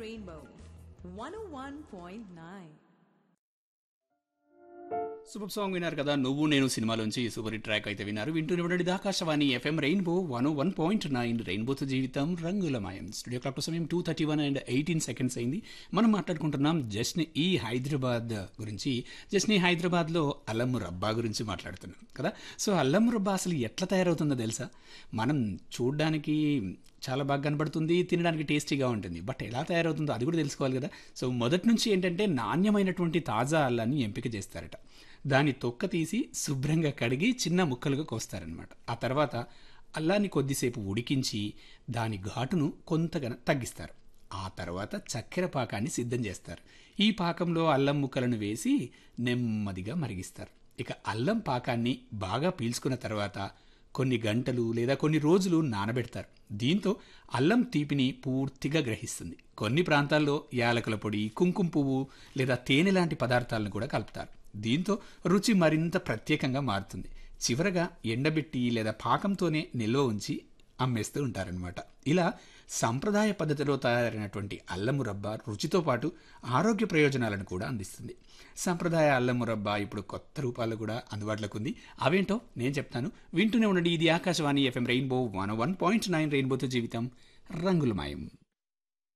Rainbow 101.9. Super song విన్నారు కదా నువ్వు నేను సినిమాలోంచి సూపర్ హిట్ ట్రాక్ అయితే విన్నారు వింటూనే ఉండండి ఇది Akashvani FM rainbow one one point nine రెయిన్బోతో జీవితం రంగులమయం స్టూడియో క్లాక్ సమయం two thirty one and eighteen seconds అయింది మనం మాట్లాడుకుంటున్నాం జస్ట్ని ఈ హైదరాబాద్ గురించి జస్ట్ని హైదరాబాద్లో అల్లం రబ్బా గురించి మాట్లాడుతున్నాం కదా సో అల్లం రబ్బా అసలు ఎట్లా తయారవుతుందో తెలుసా మనం చూడ్డానికి చాలా బాగా కనబడుతుంది తినడానికి టేస్టీగా ఉంటుంది బట్ ఎలా తయారవుతుందో అది కూడా తెలుసుకోవాలి కదా సో మొదటి నుంచి ఏంటంటే నాణ్యమైనటువంటి తాజా అల్లాన్ని ఎంపిక చేస్తారట దాని తొక్క తీసి శుభ్రంగా కడిగి చిన్న ముక్కలుగా కోస్తారనమాట ఆ తర్వాత అల్లాన్ని కొద్దిసేపు ఉడికించి దాని ఘాటును కొంతగా తగ్గిస్తారు ఆ తర్వాత చక్కెర పాకాన్ని సిద్ధం చేస్తారు ఈ పాకంలో అల్లం ముక్కలను వేసి నెమ్మదిగా మరిగిస్తారు ఇక అల్లం పాకాన్ని బాగా పీల్చుకున్న తర్వాత కొన్ని గంటలు లేదా కొన్ని రోజులు నానబెడతారు దీంతో అల్లం తీపిని పూర్తిగా గ్రహిస్తుంది కొన్ని ప్రాంతాల్లో యాలకుల పొడి కుంకుమ పువ్వు లేదా తేనె లాంటి పదార్థాలను కూడా కలుపుతారు దీంతో రుచి మరింత ప్రత్యేకంగా మారుతుంది చివరగా ఎండబెట్టి లేదా పాకంతోనే నిల్వ ఉంచి అమ్మేస్తూ ఉంటారనమాట ఇలా సంప్రదాయ పద్ధతిలో తయారైనటువంటి అల్లం మురబ్బ రుచితో పాటు ఆరోగ్య ప్రయోజనాలను కూడా అందిస్తుంది సంప్రదాయ అల్లం మురబ్బ ఇప్పుడు కొత్త రూపాల్లో కూడా అందుబాటులోకి ఉంది అవేంటో నేను చెప్తాను వింటూనే ఉండండి ఇది Akashvani FM rainbow one one point nine రెయిన్బోతో జీవితం రంగులమాయం